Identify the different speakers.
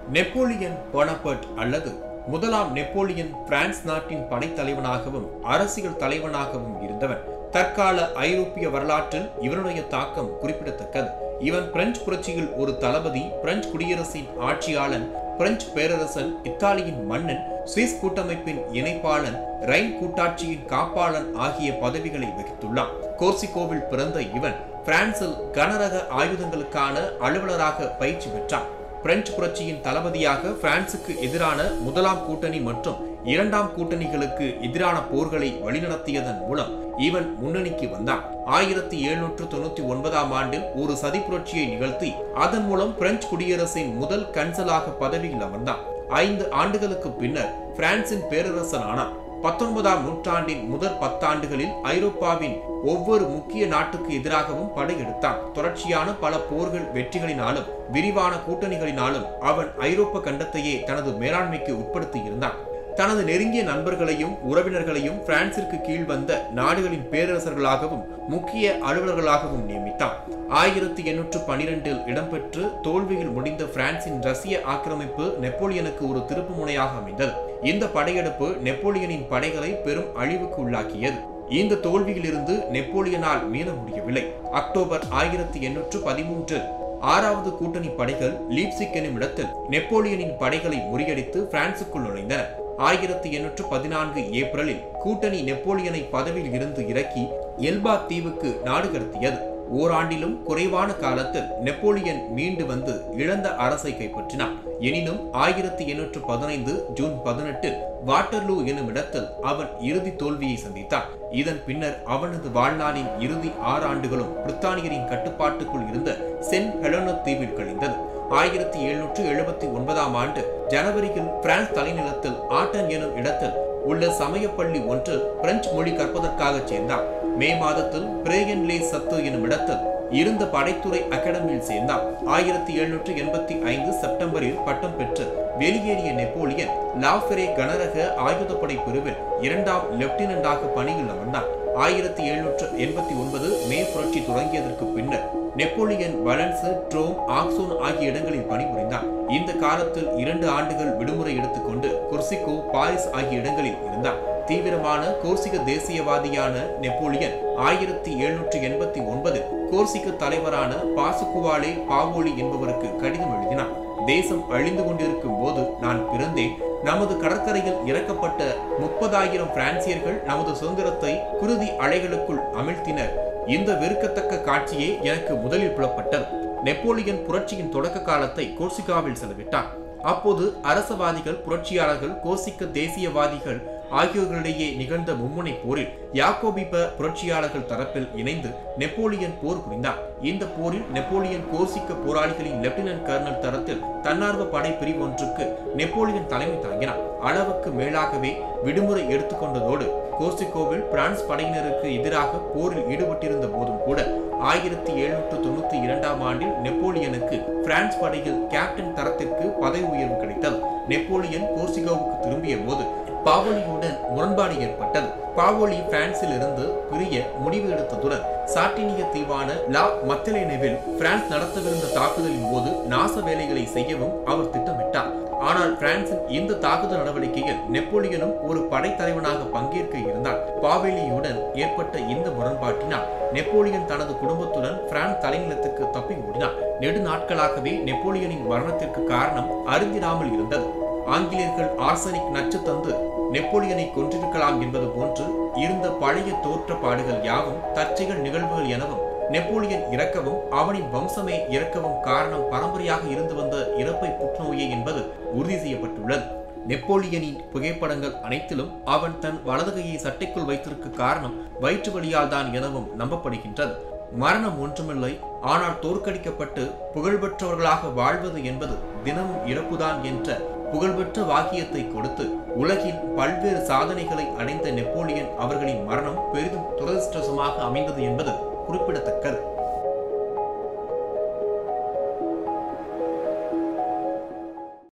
Speaker 1: Napoleon போனபர்ட் அல்லது முதலாம் Napoleon France நாட்டின் படைத்தலைவனாகவும் அரசியல் தலைவனாகவும் இருந்தவன் தற்கால ஐரோப்பிய வரலாற்றில் இவனுடைய தாக்கம் குறிப்பிடத்தக்கது இவன் பிரெஞ்சு புரட்சியில் ஒரு தளபதி பிரெஞ்சு குடியரசின் ஆட்சியாளன் பிரெஞ்சு பேரரசன் இத்தாலியின் மன்னன் சுவிஸ் கூட்டமைப்பின் இணைப்பாளன் ரைன் கூட்டாட்சியின் காப்பாளன் ஆகிய பதவிகளை வகித்துள்ளான் கோர்சிகோவில் பிறந்த இவன் பிரான்சில் கனரக ஆயுதங்களுக்கான அலுவலராக பயிற்சி பெற்றான் பிரெஞ்சு புரட்சியின் தளபதியாக பிரான்சுக்கு எதிரான முதலாம் கூட்டணி மற்றும் இரண்டாம் கூட்டணிகளுக்கு எதிரான போர்களை வழிநடத்தியதன் மூலம் இவன் முன்னணிக்கு வந்தான் ஆயிரத்தி எழுநூற்று தொண்ணூத்தி ஒன்பதாம் ஆண்டில் ஒரு சதி புரட்சியை நிகழ்த்தி அதன் மூலம் பிரெஞ்சு குடியரசின் முதல் கன்சலாக பதவியில் அமர்ந்தான் ஐந்து ஆண்டுகளுக்கு பின்னர் பிரான்சின் பேரரசன் ஆனான் பத்தொன்பதாம் நூற்றாண்டின் முதல் பத்தாண்டுகளில் ஐரோப்பாவின் ஒவ்வொரு முக்கிய நாட்டுக்கு எதிராகவும் படையெடுத்தான் தொடர்ச்சியான பல போர்கள் வெற்றிகளினாலும் விரிவான கூட்டணிகளினாலும் அவன் ஐரோப்பா கண்டத்தையே தனது மேலாண்மைக்கு உட்படுத்தியிருந்தான் தனது நெருங்கிய நண்பர்களையும் உறவினர்களையும் பிரான்சிற்கு கீழ் வந்த நாடுகளின் பேரரசர்களாகவும் முக்கிய அலுவலர்களாகவும் நியமித்தான் ஆயிரத்தி எண்ணூற்று பனிரெண்டில் இடம்பெற்று தோல்வியில் முடிந்த பிரான்சின் ரஷ்ய ஆக்கிரமிப்பு நெப்போலியனுக்கு ஒரு திருப்பு முனையாக அமைந்தது இந்த படையெடுப்பு நெப்போலியனின் படைகளை பெரும் அழிவுக்கு உள்ளாக்கியது இந்த தோல்வியிலிருந்து நெப்போலியனால் மீள முடியவில்லை அக்டோபர் ஆயிரத்தி எண்ணூற்று பதிமூன்றில் ஆறாவது கூட்டணி படைகள் லீப்சிக் எனும் இடத்தில் நெப்போலியனின் படைகளை முறியடித்து பிரான்சுக்குள் நுழைந்தன ஆயிரத்தி எண்ணூற்று பதினான்கு ஏப்ரலில் கூட்டணி நெப்போலியனை பதவியில் இருந்து இறக்கி எல்பா தீவுக்கு நாடு கடத்தியது ஓராண்டிலும் குறைவான காலத்தில் நெப்போலியன் மீண்டு வந்து இழந்த அரசை கைப்பற்றினான் எனினும் ஆயிரத்தி எண்ணூற்று பதினைந்து ஜூன் பதினெட்டு வாட்டர்லூ எனும் இடத்தில் அவன் இறுதி தோல்வியை சந்தித்தான் இதன் பின்னர் அவனது வாழ்நாளின் இறுதி ஆறு ஆண்டுகளும் பிரித்தானியரின் கட்டுப்பாட்டுக்குள் இருந்த சென்ட் ஹெலோனோ தீவில் கழிந்தது ஆயிரத்தி எழுநூற்று எழுபத்தி ஒன்பதாம் ஆண்டு ஜனவரியில் பிரான்ஸ் தலைநிலத்தில் ஆட்டன் எனும் இடத்தில் உள்ள சமயப்பள்ளி ஒன்று பிரெஞ்சு மொழி கற்பதற்காக சேர்ந்தான் மே மாதத்தில் பிரேயன்லே சத்து எனும் இடத்தில் இருந்த படைத்துறை அகாடமியில் சேர்ந்தான் ஆயிரத்தி எழுநூற்று எண்பத்தி ஐந்து செப்டம்பரில் பட்டம் பெற்று வெளியேறிய நெப்போலியன் லாஃபெரே கனரக ஆயுதப்படை பிரிவில் இரண்டாம் லெப்டினண்டாக பணியில் அமர்ந்தான் ஆயிரத்தி எழுநூற்று எண்பத்தி ஒன்பது மே புரட்சி தொடங்கியதற்கு பின்னர் நெப்போலியன் வலன்ஸ் ட்ரோம் ஆக்சோன் ஆகிய இடங்களில் பணிபுரிந்தான் இந்த காலத்தில் இரண்டு ஆண்டுகள் விடுமுறை எடுத்துக்கொண்டு கொர்சிகோ பாரிஸ் ஆகிய இடங்களில் இருந்தான் தீவிரமான கோர்சிக தேசியவாதியான நெப்போலியன் ஆயிரத்தி எழுநூற்றி எண்பத்தி ஒன்பது கோர்சிக தலைவரான பாசுகுவாலே பாவோலி என்பவருக்கு கடிதம் எழுதினார் தேசம் அழிந்து கொண்டிருக்கும் போது நான் பிறந்தேன் நமது கடற்கரையில் இறக்கப்பட்ட முப்பதாயிரம் பிரான்சியர்கள் நமது சுதந்திரத்தை குருதி அலைகளுக்குள் அமிழ்த்தினர் இந்த வெறுக்கத்தக்க காட்சியே எனக்கு முதலில் புலப்பட்டது நெப்போலியன் புரட்சியின் தொடக்க காலத்தை கோர்சிகாவில் செலவிட்டார் அப்போது அரசவாதிகள் புரட்சியாளர்கள் கோசிக்க தேசியவாதிகள் ஆகியோர்களிடையே நிகழ்ந்த மும்முனை போரில் யாக்கோபிப புரட்சியாளர்கள் தரப்பில் இணைந்து நெப்போலியன் போர் புரிந்தார் இந்த போரில் நெப்போலியன் கோர்சிக்க போராளிகளின் லெப்டினன்ட் கர்னல் தரத்தில் தன்னார்வ படை பிரிவு ஒன்றுக்கு நெப்போலியன் தலைமை தாங்கினார் அளவுக்கு மேலாகவே விடுமுறை எடுத்துக்கொண்டதோடு கோர்சிகோவில் பிரான்ஸ் படையினருக்கு எதிராக போரில் ஈடுபட்டிருந்த போதும் கூட ஆயிரத்தி எழுநூற்று தொண்ணூத்தி இரண்டாம் ஆண்டில் நெப்போலியனுக்கு பிரான்ஸ் படையில் கேப்டன் தரத்திற்கு பதவி உயர்வு கிடைத்தது நெப்போலியன் கோர்சிகோவுக்கு திரும்பிய போது பாவோலியுடன் முரண்பாடு ஏற்பட்டது பாவோலி பிரான்சில் இருந்து பிரிய முடிவு எடுத்ததுடன் சாட்டினிய தீவான லா மத்தலேனேவில் பிரான்ஸ் நடத்தவிருந்த தாக்குதலின் போது நாச வேலைகளை செய்யவும் அவர் திட்டமிட்டார் ஆனால் பிரான்சின் இந்த தாக்குதல் நடவடிக்கையில் நெப்போலியனும் ஒரு படைத்தலைவனாக பங்கேற்க இருந்தார் பாவேலியுடன் ஏற்பட்ட இந்த முரண்பாட்டினால் நெப்போலியன் தனது குடும்பத்துடன் பிரான்ஸ் தலைநிலத்துக்கு தப்பி ஓடினார் நெடு நாட்களாகவே நெப்போலியனின் மரணத்திற்கு காரணம் அறிந்திராமல் இருந்தது ஆங்கிலேயர்கள் ஆர்சனிக் நச்சு தந்து நெப்போலியனை கொன்றிருக்கலாம் என்பது போன்று இருந்த பழைய தோற்றப்பாடுகள் யாவும் தற்செயல் நிகழ்வுகள் எனவும் நெப்போலியன் இறக்கவும் அவனின் வம்சமே இறக்கவும் காரணம் பரம்பரையாக இருந்து வந்த இறப்பை புற்றுநோயே என்பது உறுதி செய்யப்பட்டுள்ளது நெப்போலியனின் புகைப்படங்கள் அனைத்திலும் அவன் தன் வலது கையை சட்டைக்குள் வைத்திருக்க காரணம் வயிற்று வலியால் தான் எனவும் நம்பப்படுகின்றது மரணம் ஒன்றுமில்லை ஆனால் தோற்கடிக்கப்பட்டு புகழ்பெற்றவர்களாக வாழ்வது என்பது தினமும் இறப்புதான் என்ற புகழ்பெற்ற வாக்கியத்தை கொடுத்து உலகின் பல்வேறு சாதனைகளை அடைந்த நெப்போலியன் அவர்களின் மரணம் பெரிதும் துரதிருஷ்டவசமாக அமைந்தது என்பது குறிப்பிடத்தக்கது